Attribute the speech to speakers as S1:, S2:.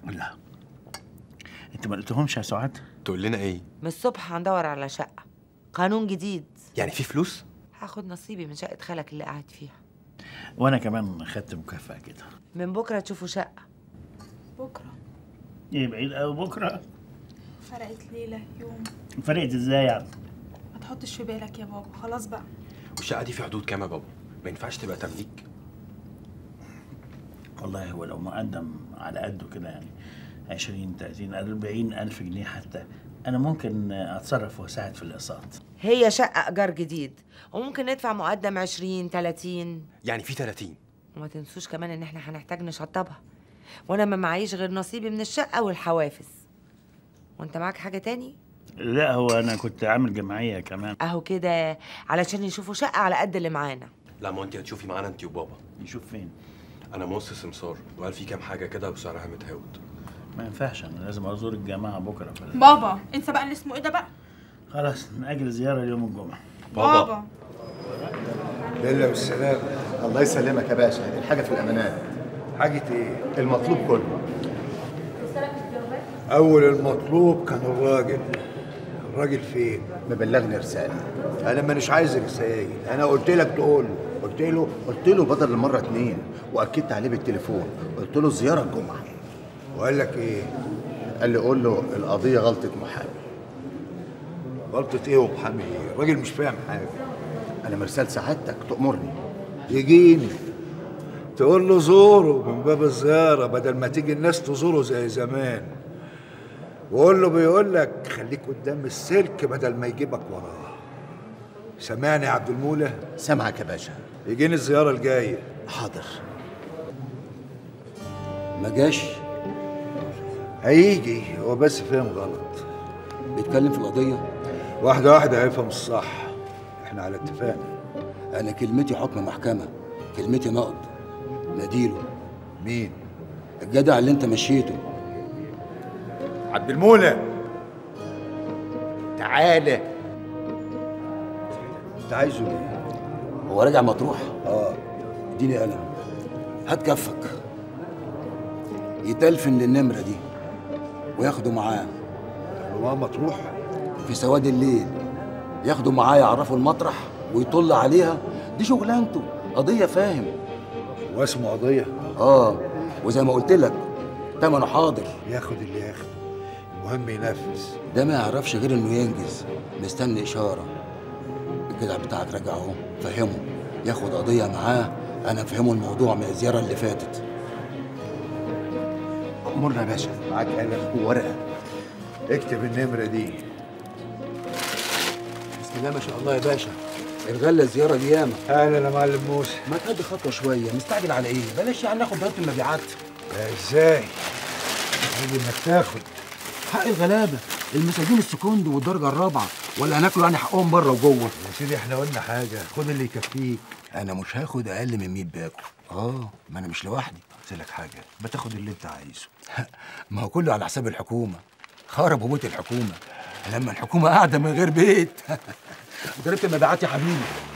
S1: لا انت ما قلتهمش يا سعاد
S2: تقول لنا ايه
S3: من الصبح هندور على شقة قانون جديد
S2: يعني في فلوس
S3: هاخد نصيبي من شقة خالك اللي قاعد فيها
S1: وانا كمان خدت مكافأة كده
S3: من بكرة تشوفوا شقة
S4: بكرة
S1: ايه بعيد قوي بكره
S4: فرقت ليلة يوم
S1: فرقت ازاي يعني
S4: ما تحطش في بالك يا بابا خلاص بقى
S2: والشقه دي في حدود كام يا بابا ما ينفعش تبقى تمليك
S1: والله هو لو مقدم على قده كده يعني 20 30 40 الف جنيه حتى انا ممكن اتصرف واساعد في الاقساط
S3: هي شقة إيجار جديد وممكن ندفع مقدم 20 30
S2: يعني في 30
S3: وما تنسوش كمان إن إحنا هنحتاج نشطبها وأنا ما معيش غير نصيبي من الشقة والحوافز وأنت معاك حاجة تاني؟
S1: لا هو انا كنت عامل جمعيه كمان
S3: أهو كده علشان يشوفوا شقة على قد اللي معانا
S2: لا ما انت هتشوفي معانا انت وبابا
S1: نشوف فين
S2: انا موصي سمسار وقال في كام حاجه كده وسعرها متهاوت
S1: ما ينفعش انا لازم ازور الجماعه بكره فلا.
S4: بابا انسى بقى اللي اسمه ايه ده بقى
S1: خلاص نأجل زياره يوم الجمعه
S4: بابا
S5: لله بالسلامة
S6: الله يسلمك يا باشا الحاجة في الأمانات
S5: حاجة ايه؟
S6: المطلوب كله
S5: أول المطلوب كان الراجل الراجل فين؟
S6: مبلغني رسالة
S5: أنا مانيش عايز رسايل أنا قلت لك تقول له. قلت له
S6: قلت له بدل المرة اتنين وأكدت عليه بالتليفون قلت له الزيارة الجمعة
S5: وقال لك ايه؟
S6: قال لي قول له القضية غلطة محامي
S5: غلطة ايه ومحامي ايه؟ الراجل مش فاهم حاجة
S6: أنا مرسال سعادتك تأمرني
S5: يجيني تقول له زوره من باب الزيارة بدل ما تيجي الناس تزوره زي زمان وقول له بيقول لك خليك قدام السلك بدل ما يجيبك وراه سامعني يا عبد المولى
S6: سامعك يا باشا
S5: يجيني الزيارة الجاية
S6: حاضر
S7: ما جاش
S5: هيجي هو بس فاهم غلط
S7: بيتكلم في القضية
S5: واحدة واحدة هيفهم الصح احنا على اتفاق
S7: أنا كلمتي حكم محكمة كلمتي نقد ناديله
S5: مين؟
S7: الجدع اللي أنت مشيته
S5: عبد المولى تعالى انت عايزه ليه؟
S7: هو راجع مطروح
S5: اه
S7: اديني قلم هات كفك يتلفن للنمرة دي وياخده معاه
S5: هو مطروح
S7: في سواد الليل ياخده معاه يعرفوا المطرح ويطل عليها دي شغلانته قضية فاهم
S5: واسمه قضية
S7: اه وزي ما قلت لك تمنه حاضر
S5: ياخد اللي ياخده المهم ينفذ
S7: ده ما يعرفش غير انه ينجز مستني اشاره الجدع بتاعك راجع اهو فهمه ياخد قضيه معاه انا فهمه الموضوع من الزياره اللي فاتت
S6: أمرنا يا باشا
S5: معاك قلم
S6: وورقة
S5: اكتب النمرة دي
S7: بسم الله ما شاء الله يا باشا الغله الزياره دي ياما
S5: اهلا يا معلم موسى
S7: ما تهدي خطوه شويه مستعجل على ايه بلاش يعني ناخد بيانات المبيعات
S5: لا ازاي؟ عيب انك تاخد
S7: حق الغلابه المساجين السكوند والدرجه الرابعه ولا هناكلوا يعني حقهم بره وجوه
S5: يا سيدي احنا قلنا حاجة خد اللي يكفيك
S7: انا مش هاخد اقل من 100 باكو اه ما انا مش لوحدي
S5: قلت لك حاجة ما تاخد اللي انت عايزه
S7: ما هو كله على حساب الحكومة خرب وموت الحكومة لما الحكومة قاعدة من غير بيت ضربت المبيعات يا حبيبي